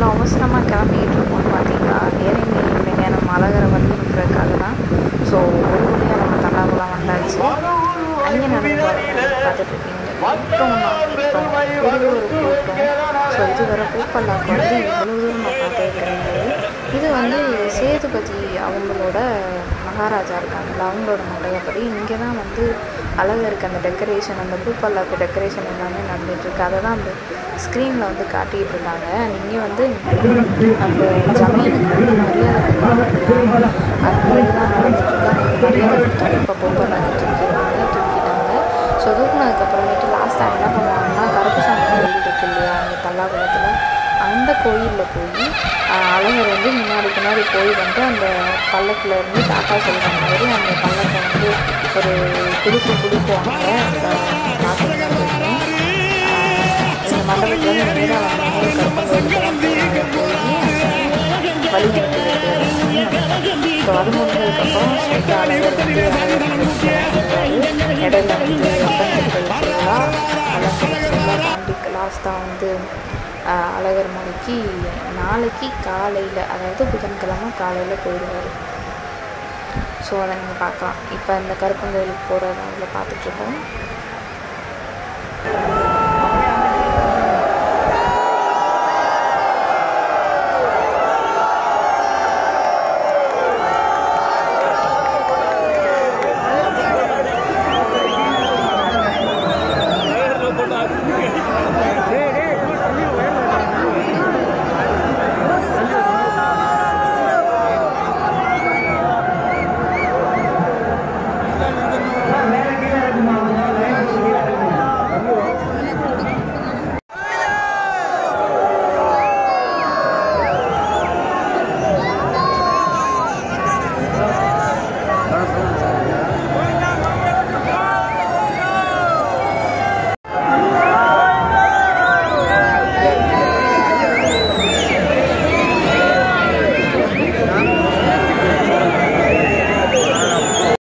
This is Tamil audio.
அவசரமாக கிளம்பிக்கிட்டு இருக்கோம்னு பார்த்தீங்களா இறங்கி இல்லைங்க நம்ம அழகரை வழி அனுப்புறதுக்காக தான் ஸோ ஒரு வழியாக நம்ம தல்லாகுலாம் வந்தாச்சு அங்கே நடந்து பார்த்துட்டு இருக்கீங்க கூட்டம் கூட்டம் பெரிய ஒரு கூட்டம் ஸோ இது வர பூப்பல்லாக்கு வந்து இவ்வளோ தூரம் நான் பார்த்தது கிடையாது இது வந்து சேதுபதி அவங்களோட மகாராஜா இருக்காங்கல்ல அவங்களோட மண்டகப்படி இங்கே தான் வந்து அழகருக்கு அந்த டெக்கரேஷன் அந்த பூப்பல்லாக்கு டெக்கரேஷன் எல்லாமே நடந்துகிட்ருக்கு அதை தான் அந்த ஸ்க்ரீனில் வந்து காட்டிகிட்டு இருக்காங்க நீங்கள் வந்து அந்த ஜமீனுக்கு வந்து மரியாதை கொடுப்பாங்க அந்த இதுதான் நடந்துட்டுருக்கு அவங்க மரியாதை கொடுத்தாங்க இப்போ பூப்பல்லாக்கு தூக்கிடுவாங்க தூக்கிட்டாங்க ஸோ தூக்குனதுக்கப்புறமேட்டு லாஸ்ட்டாக என்ன பண்ணுவாங்கன்னா கருப்புசாமி கோயில் இருக்கு இல்லையா அந்த தல்லாகுளத்தில் அந்த கோயிலில் போய் அழகர் வந்து முன்னாடி பின்னாடி போய் வந்து அந்த பல்லக்கில் இருந்து டாட்டா சொல்கிற மாதிரி அந்த பல்லக்கை வந்து ஒரு குடுப்பு கொடுக்குவாங்க பார்த்துருக்கேன் இந்த மண்டபத்தில் வந்து நேராக வந்தாங்க கருப்பங்கோயிலுக்கு போய் வழி ஸோ அது முடிஞ்சதுக்கப்புறம் ஸ்ட்ரெயிட் அழகர் வந்து இடையில வந்து அப்பன் ஃபுல்லாக அழகர் ஃபுல்லாக தாண்டி லாஸ்ட்டாக வந்து அழகர் மலைக்கு நாளைக்கு காலையில் அதாவது புதன்கிழமை காலையில் போயிடுவார் ஸோ அதை நீங்கள் பார்க்கலாம் இப்போ இந்த கருப்பங்கோயிலுக்கு போகிற அதில் பார்த்துட்ருக்கோம்